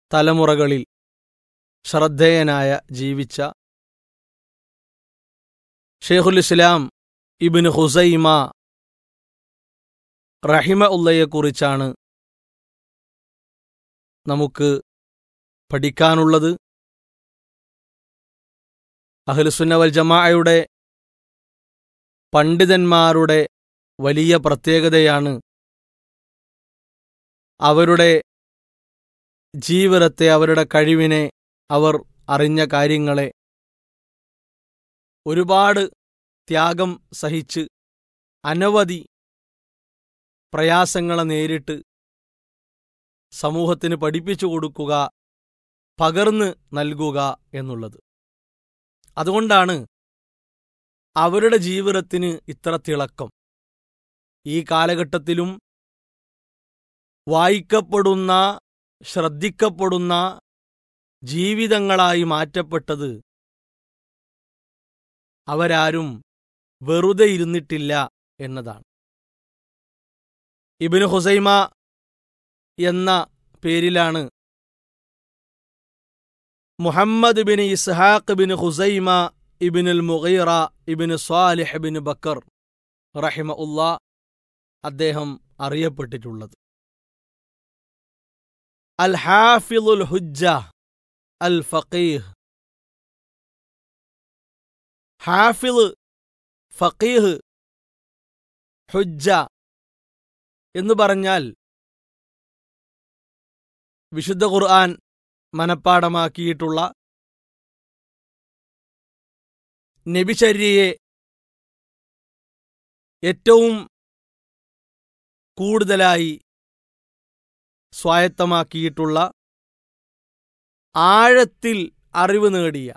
തലമുറകളിൽ ശ്രദ്ധേയനായ ജീവിച്ച ഷെയ്ഖുൽ ഇസ്ലാം ഇബിന് ഹുസൈമ റഹിമ ഉള്ളയെക്കുറിച്ചാണ് നമുക്ക് പഠിക്കാനുള്ളത് അഹ്ലുസുന്ന വൽ ജമാഅയുടെ പണ്ഡിതന്മാരുടെ വലിയ പ്രത്യേകതയാണ് അവരുടെ ജീവിതത്തെ അവരുടെ കഴിവിനെ അവർ അറിഞ്ഞ കാര്യങ്ങളെ ഒരുപാട് ത്യാഗം സഹിച്ച് അനവധി പ്രയാസങ്ങളെ നേരിട്ട് സമൂഹത്തിന് പഠിപ്പിച്ചു കൊടുക്കുക പകർന്ന് നൽകുക എന്നുള്ളത് അതുകൊണ്ടാണ് അവരുടെ ജീവിതത്തിന് ഇത്ര തിളക്കം ഈ കാലഘട്ടത്തിലും വായിക്കപ്പെടുന്ന ശ്രദ്ധിക്കപ്പെടുന്ന ജീവിതങ്ങളായി മാറ്റപ്പെട്ടത് അവരാരും വെറുതെ ഇരുന്നിട്ടില്ല എന്നതാണ് ഇബിന് ഹുസൈമ എന്ന പേരിലാണ് മുഹമ്മദ് ബിൻ ഇസ്ഹാഖ് ബിൻ ഹുസൈമ ഇബിനുൽ മുഗീറ ഇബിന് സ്വാലിഹ് ബിൻ ബക്കർ റഹിമ ഉള്ള അദ്ദേഹം അറിയപ്പെട്ടിട്ടുള്ളത് അൽ ഹാഫിളുൽ ഹുജ്ജ അൽ ഫഖീഹ് ഹാഫിള് ഫഖീഹ് ഹുജ്ജ എന്ന് പറഞ്ഞാൽ വിശുദ്ധ ഖുർആൻ മനപ്പാടമാക്കിയിട്ടുള്ള നബിചര്യയെ ഏറ്റവും കൂടുതലായി സ്വായത്തമാക്കിയിട്ടുള്ള ആഴത്തിൽ അറിവ് നേടിയ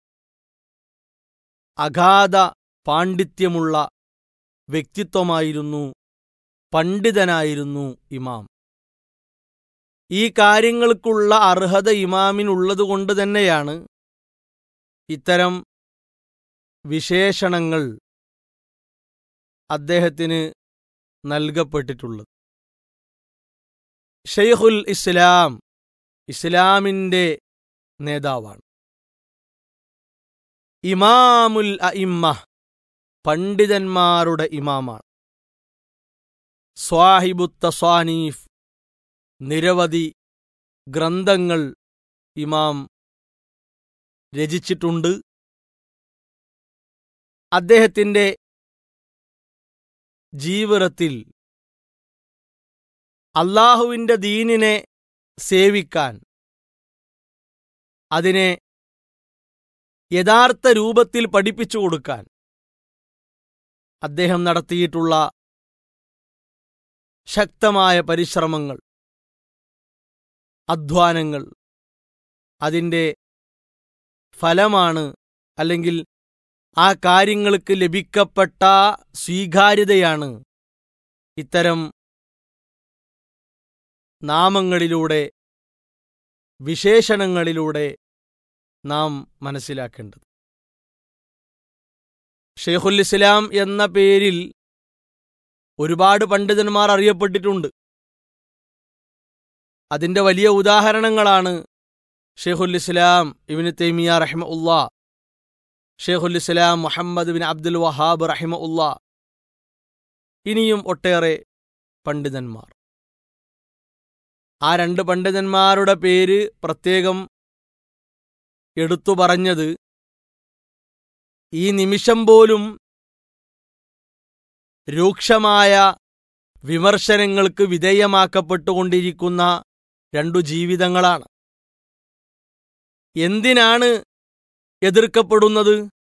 അഗാധ പാണ്ഡിത്യമുള്ള വ്യക്തിത്വമായിരുന്നു പണ്ഡിതനായിരുന്നു ഇമാം ഈ കാര്യങ്ങൾക്കുള്ള അർഹത ഇമാമിനുള്ളതുകൊണ്ട് തന്നെയാണ് ഇത്തരം വിശേഷണങ്ങൾ അദ്ദേഹത്തിന് നൽകപ്പെട്ടിട്ടുള്ളത് ഷെയ്ഖുൽ ഇസ്ലാം ഇസ്ലാമിൻ്റെ നേതാവാണ് ഇമാമുൽ അഇമ്മ പണ്ഡിതന്മാരുടെ ഇമാമാണ് സ്വാഹിബു തസ്വാനീഫ് നിരവധി ഗ്രന്ഥങ്ങൾ ഇമാം രചിച്ചിട്ടുണ്ട് അദ്ദേഹത്തിൻ്റെ ജീവിതത്തിൽ അള്ളാഹുവിൻ്റെ ദീനിനെ സേവിക്കാൻ അതിനെ യഥാർത്ഥ രൂപത്തിൽ പഠിപ്പിച്ചു കൊടുക്കാൻ അദ്ദേഹം നടത്തിയിട്ടുള്ള ശക്തമായ പരിശ്രമങ്ങൾ അധ്വാനങ്ങൾ അതിൻ്റെ ഫലമാണ് അല്ലെങ്കിൽ ആ കാര്യങ്ങൾക്ക് ലഭിക്കപ്പെട്ട സ്വീകാര്യതയാണ് ഇത്തരം നാമങ്ങളിലൂടെ വിശേഷണങ്ങളിലൂടെ നാം മനസ്സിലാക്കേണ്ടത് ഷെയ്ഖുൽ ഇസ്ലാം എന്ന പേരിൽ ഒരുപാട് പണ്ഡിതന്മാർ അറിയപ്പെട്ടിട്ടുണ്ട് അതിന്റെ വലിയ ഉദാഹരണങ്ങളാണ് ഷെയ്ഖുൽ ഇസ്ലാം ഇബിന് തൈമിയ റഹിമ ഉള്ള ഷെയ്ഖുൽ ഇസ്ലാം മുഹമ്മദ് ബിൻ അബ്ദുൽ വഹാബ് റഹിമ ഉള്ള ഇനിയും ഒട്ടേറെ പണ്ഡിതന്മാർ ആ രണ്ട് പണ്ഡിതന്മാരുടെ പേര് പ്രത്യേകം എടുത്തു പറഞ്ഞത് ഈ നിമിഷം പോലും രൂക്ഷമായ വിമർശനങ്ങൾക്ക് വിധേയമാക്കപ്പെട്ടുകൊണ്ടിരിക്കുന്ന രണ്ടു ജീവിതങ്ങളാണ് എന്തിനാണ് എതിർക്കപ്പെടുന്നത്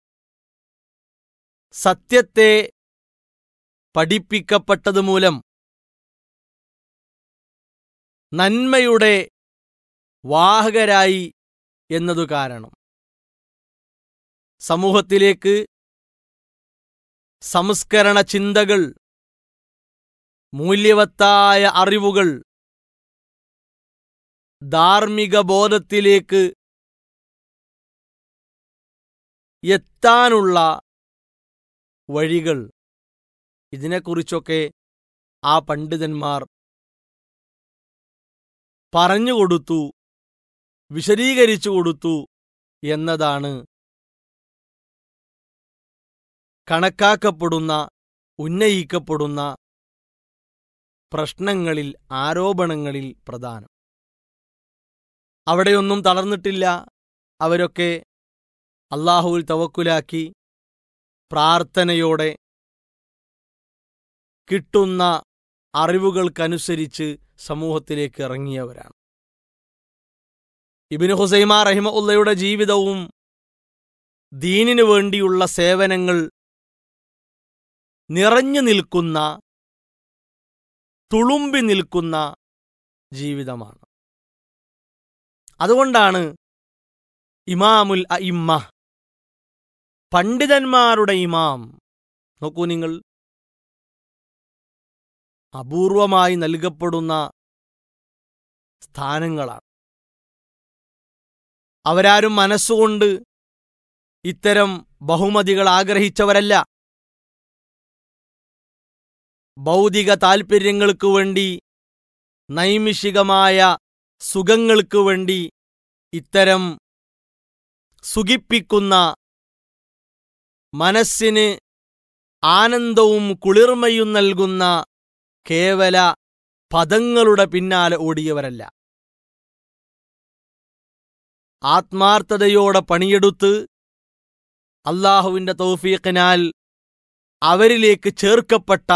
സത്യത്തെ പഠിപ്പിക്കപ്പെട്ടത് മൂലം നന്മയുടെ വാഹകരായി എന്നതു കാരണം സമൂഹത്തിലേക്ക് സംസ്കരണ ചിന്തകൾ മൂല്യവത്തായ അറിവുകൾ ധാർമ്മിക ബോധത്തിലേക്ക് എത്താനുള്ള വഴികൾ ഇതിനെക്കുറിച്ചൊക്കെ ആ പണ്ഡിതന്മാർ പറഞ്ഞുകൊടുത്തു വിശദീകരിച്ചു കൊടുത്തു എന്നതാണ് കണക്കാക്കപ്പെടുന്ന ഉന്നയിക്കപ്പെടുന്ന പ്രശ്നങ്ങളിൽ ആരോപണങ്ങളിൽ പ്രധാനം അവിടെയൊന്നും തളർന്നിട്ടില്ല അവരൊക്കെ അള്ളാഹുവിൽ തവക്കുലാക്കി പ്രാർത്ഥനയോടെ കിട്ടുന്ന അറിവുകൾക്കനുസരിച്ച് സമൂഹത്തിലേക്ക് ഇറങ്ങിയവരാണ് ഇബിന് ഹുസൈമ റഹിമ ഉള്ളയുടെ ജീവിതവും ദീനിനു വേണ്ടിയുള്ള സേവനങ്ങൾ നിറഞ്ഞു നിൽക്കുന്ന തുളുമ്പി നിൽക്കുന്ന ജീവിതമാണ് അതുകൊണ്ടാണ് ഇമാമുൽ അഇമ്മ പണ്ഡിതന്മാരുടെ ഇമാം നോക്കൂ നിങ്ങൾ അപൂർവമായി നൽകപ്പെടുന്ന സ്ഥാനങ്ങളാണ് അവരാരും മനസ്സുകൊണ്ട് ഇത്തരം ബഹുമതികൾ ആഗ്രഹിച്ചവരല്ല ഭൗതിക താൽപ്പര്യങ്ങൾക്ക് വേണ്ടി നൈമിഷികമായ സുഖങ്ങൾക്ക് വേണ്ടി ഇത്തരം സുഖിപ്പിക്കുന്ന മനസ്സിന് ആനന്ദവും കുളിർമയും നൽകുന്ന കേവല പദങ്ങളുടെ പിന്നാലെ ഓടിയവരല്ല ആത്മാർത്ഥതയോടെ പണിയെടുത്ത് അള്ളാഹുവിന്റെ തൗഫീഖിനാൽ അവരിലേക്ക് ചേർക്കപ്പെട്ട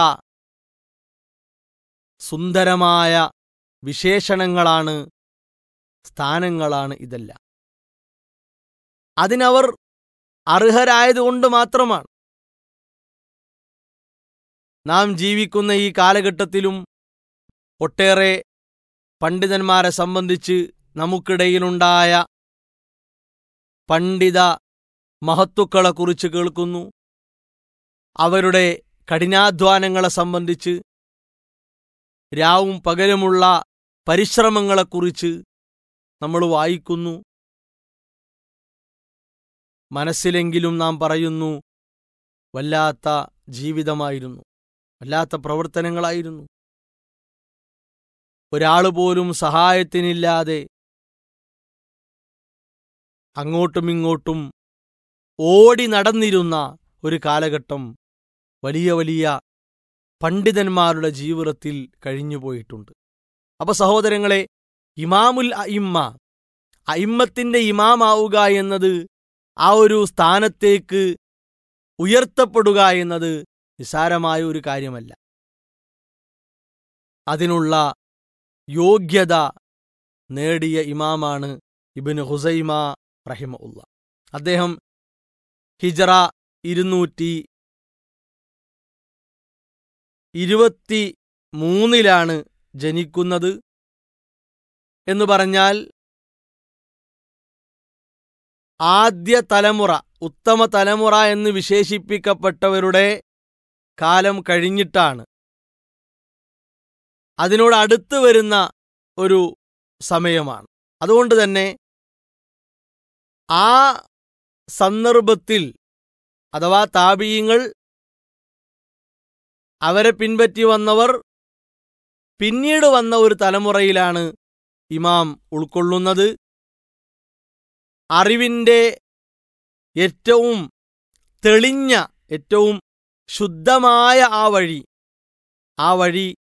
സുന്ദരമായ വിശേഷണങ്ങളാണ് സ്ഥാനങ്ങളാണ് ഇതെല്ലാം അതിനവർ അർഹരായതുകൊണ്ട് മാത്രമാണ് നാം ജീവിക്കുന്ന ഈ കാലഘട്ടത്തിലും ഒട്ടേറെ പണ്ഡിതന്മാരെ സംബന്ധിച്ച് നമുക്കിടയിലുണ്ടായ പണ്ഡിത മഹത്തുക്കളെക്കുറിച്ച് കേൾക്കുന്നു അവരുടെ കഠിനാധ്വാനങ്ങളെ സംബന്ധിച്ച് രാവും പകലുമുള്ള പരിശ്രമങ്ങളെക്കുറിച്ച് നമ്മൾ വായിക്കുന്നു മനസ്സിലെങ്കിലും നാം പറയുന്നു വല്ലാത്ത ജീവിതമായിരുന്നു വല്ലാത്ത പ്രവർത്തനങ്ങളായിരുന്നു ഒരാൾ പോലും സഹായത്തിനില്ലാതെ അങ്ങോട്ടും ഇങ്ങോട്ടും ഓടി നടന്നിരുന്ന ഒരു കാലഘട്ടം വലിയ വലിയ പണ്ഡിതന്മാരുടെ ജീവിതത്തിൽ കഴിഞ്ഞുപോയിട്ടുണ്ട് അപ്പൊ സഹോദരങ്ങളെ ഇമാമുൽ അയിമ്മ അയിമ്മത്തിന്റെ ഇമാമാവുക എന്നത് ആ ഒരു സ്ഥാനത്തേക്ക് ഉയർത്തപ്പെടുക എന്നത് നിസാരമായ ഒരു കാര്യമല്ല അതിനുള്ള യോഗ്യത നേടിയ ഇമാമാണ് ഇബിന് ഹുസൈമ റഹിമ ഉള്ള അദ്ദേഹം ഹിജറ ഇരുന്നൂറ്റി ഇരുപത്തി മൂന്നിലാണ് ജനിക്കുന്നത് എന്ന് പറഞ്ഞാൽ ആദ്യ തലമുറ ഉത്തമ തലമുറ എന്ന് വിശേഷിപ്പിക്കപ്പെട്ടവരുടെ കാലം കഴിഞ്ഞിട്ടാണ് അതിനോട് അടുത്ത് വരുന്ന ഒരു സമയമാണ് അതുകൊണ്ട് തന്നെ ആ സന്ദർഭത്തിൽ അഥവാ താപീയങ്ങൾ അവരെ പിൻപറ്റി വന്നവർ പിന്നീട് വന്ന ഒരു തലമുറയിലാണ് ഇമാം ഉൾക്കൊള്ളുന്നത് അറിവിൻ്റെ ഏറ്റവും തെളിഞ്ഞ ഏറ്റവും ശുദ്ധമായ ആ വഴി ആ വഴി